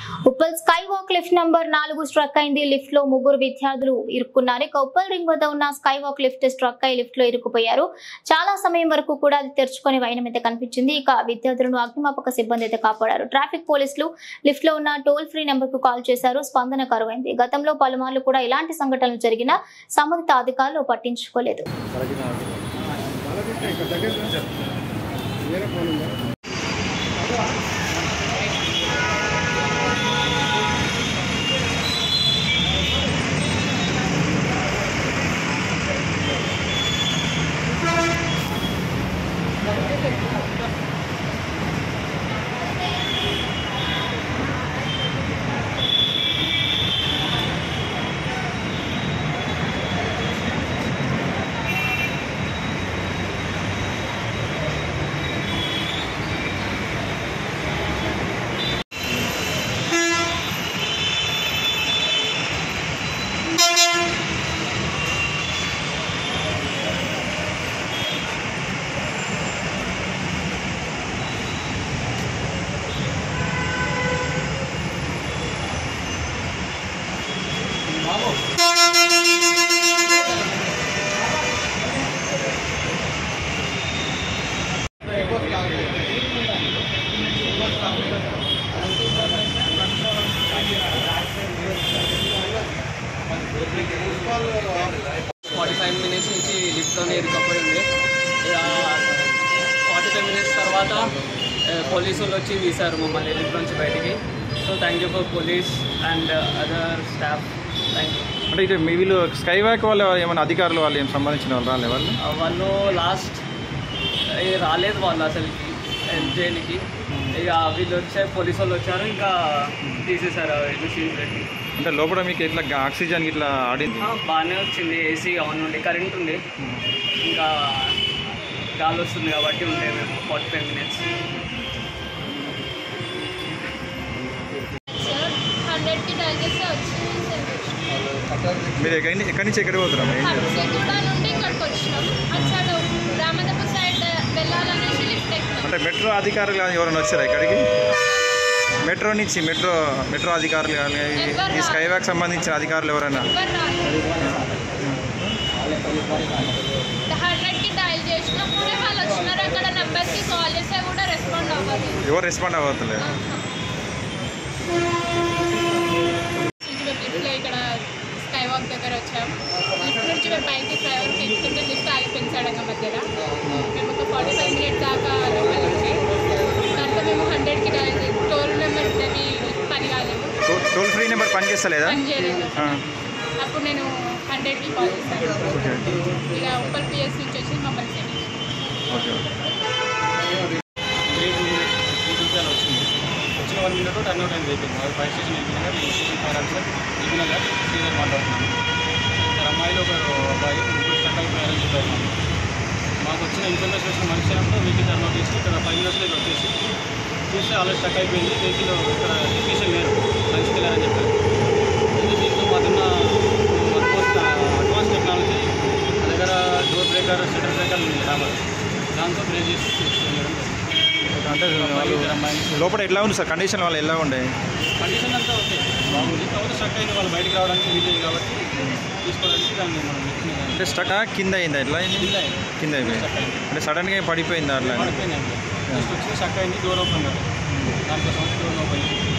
Uppal sky walk lift number నాలుగు struck అయింది lift లో ముగ్గురు విద్యార్థులు ఇరుక్కున్నారు ఇక ఉప్పల్ రింగ్ వద్ద ఉన్న స్కై వాక్ లిఫ్ట్ స్ట్రక్ అయి లిఫ్ట్ లో ఇరుక్కుపోయారు చాలా సమయం వరకు కూడా అది తెరుచుకొని వైనం అయితే కనిపించింది ఇక విద్యార్థులను అగ్నిమాపక సిబ్బంది అయితే కాపాడారు ట్రాఫిక్ పోలీసులు లిఫ్ట్ లో ఉన్న టోల్ ఫ్రీ నెంబర్ కు కాల్ చేశారు స్పందన కరువైంది గతంలో పలుమార్లు కూడా ఇలాంటి సంఘటనలు జరిగినా సంబంధిత అధికారులు పట్టించుకోలేదు ఫార్టీ ఫైవ్ మినిట్స్ నుంచి లిఫ్ట్లోనే ఇరుక్కపోయింది ఇక ఫార్టీ ఫైవ్ మినిట్స్ తర్వాత ఆ, పోలీసు వాళ్ళు వచ్చి తీశారు మమ్మల్ని లిఫ్ట్ నుంచి బయటికి so thank you for police and other staff thank you అంటే ఇటు మీ వీళ్ళు స్కై వాక్ వాళ్ళు ఏమైనా అధికారులు వాళ్ళు ఏం సంబంధించిన వాళ్ళు రాలే వాళ్ళు వాళ్ళు లాస్ట్ రాలేదు వాళ్ళు అసలు జైలుకి ఇక వీళ్ళు వచ్చే పోలీసు వాళ్ళు వచ్చారు ఇంకా తీసేశారు మెషిన్ పెట్టి అంటే లోపల మీకు ఇట్లా ఆక్సిజన్ ఇట్లా ఆడింది ఆ, బాగానే వచ్చింది ఏసీ ఆన్ ఉండి కరెంట్ ఉంది ఇంకా గాలి వస్తుంది కాబట్టి ఉండే మేము ఫార్టీ ఫైవ్ మినిట్స్ సార్ హండ్రెడ్కి డైల్ చేస్తే వచ్చింది సార్ మీరు ఎక్కడి నుంచి- ఎక్కడి నుంచి ఎక్కడికి పోతున్నాం ఏం చేయాలి హబ్సిగూడ నుండి ఇక్కడికి వచ్చినాం అటు సైడ్ రామదప్ప సైడ్ వెళ్ళాలనేసి లిఫ్ట్ ఎక్కినాం అంటే మెట్రో అధికారులు కానీ ఎవరైనా వచ్చారా ఇక్కడికి మెట్రో నుంచి మెట్రో మెట్రో అధికారులు కానీ ఈ స్కై వాక్ సంబంధించిన అధికారులు ఎవరైనా ఎవరు రాలేదు హండ్రెడ్కి డైల్ చేసినప్పుడే వాళ్ళు వచ్చినారు అక్కడ నెంబర్కి కాల్ చేస్తే కూడా రెస్పాండ్ అవ్వదు ఎవరు రెస్పాండ్ అవ్వట్లేదు లిఫ్ట్లో ఇక్కడ స్కై వాక్ దగ్గర వచ్చాం లిఫ్ట్ నుంచి మేము పైకి ఫ్లైఓవర్కి ఎక్కుతుంటే లిఫ్ట్ ఆగిపోయింది సడన్గా మధ్యలో మేము ఒక ఫార్టీ ఫైవ్ మినిట్స్ దాకా లోపల ఉండి దాంట్లో మేము హండ్రెడ్కి డైల్ టోల్ నెంబర్ అవి పని కాలేదు టో- టోల్ ఫ్రీ నెంబర్ పనిచేస్తలేదా పని చేయలేదు ఆ, అప్పుడు నేను హండ్రెడ్కి కాల్ చేశాను ఓకే ఇక ఉప్పల్ పిఎస్ నుంచి వచ్చి మమ్మల్ని save okay okay three two minutes three two five వచ్చింది వచ్చిన వన్ మినిట్ టర్న్ అవుట్ అయింది వెహికల్ అది ఫైర్ స్టేషన్ వెళ్ళినాక నేను స్టేషన్ ఫైర్ ఆఫీసర్ దిగినాక శ్రీధర్ మాట్లాడుతున్నాను ఇద్దరు అమ్మాయిలు ఒకరు అబ్బాయి ముగ్గురు స్టక్ అయిపోయారని చెప్పారు మాకు మాకు వచ్చిన ఇన్ఫర్మేషన్ వచ్చిన మరుక్షణంలో వెహికల్ టర్న్ అవుట్ చేసి ఇక్కడ ఫైవ్ మినిట్స్లో ఇక్కడ వచ్చేసి చూస్తే ఆల్రెడీ స్టక్ అయిపోయింది వెహికల్ ఇక్కడ టెక్నీషియన్ లేరు లంచ్కి వెళ్ళారని చెప్పారు ఇది దీంతో మాకున్న అడ్వాన్స్ అడ్వాన్స్ టెక్నాలజీ మా దగ్గర డోర్ బ్రేకర్ షటర్ బ్రేకర్ ఉంది రాబర్ దాంతో బ్రేక్ చేసి తీసుకెళ్ళడం జరిగింది. అంటే వాళ్ళు ఇద్దరు అమ్మాయిలు లోపల ఎట్లా ఉంది సార్ కండిషన్ వాళ్ళు ఎలా ఉండే కండిషన్ అంతా ఓకే బాగుంది కాకపోతే స్ట్రక్ అయింది వాళ్ళు బయటికి రావడానికి వీలేదు కాబట్టి తీసుకోవడానికి దాన్ని మనం మెషిన్ దాన్ని అంటే స్టక్ కింద అయిందా ఎట్లా అయింది కింద అయింది. కింద అయిపోయింది స్ట్రక్ అయింది అంటే సడన్గా పడిపోయిందా అట్లా పడిపోయింది జస్ట్ వచ్చి స్ట్రక్ అయింది డోర్ ఓపెన్ కదా దానికోసం డోర్ ఓపెన్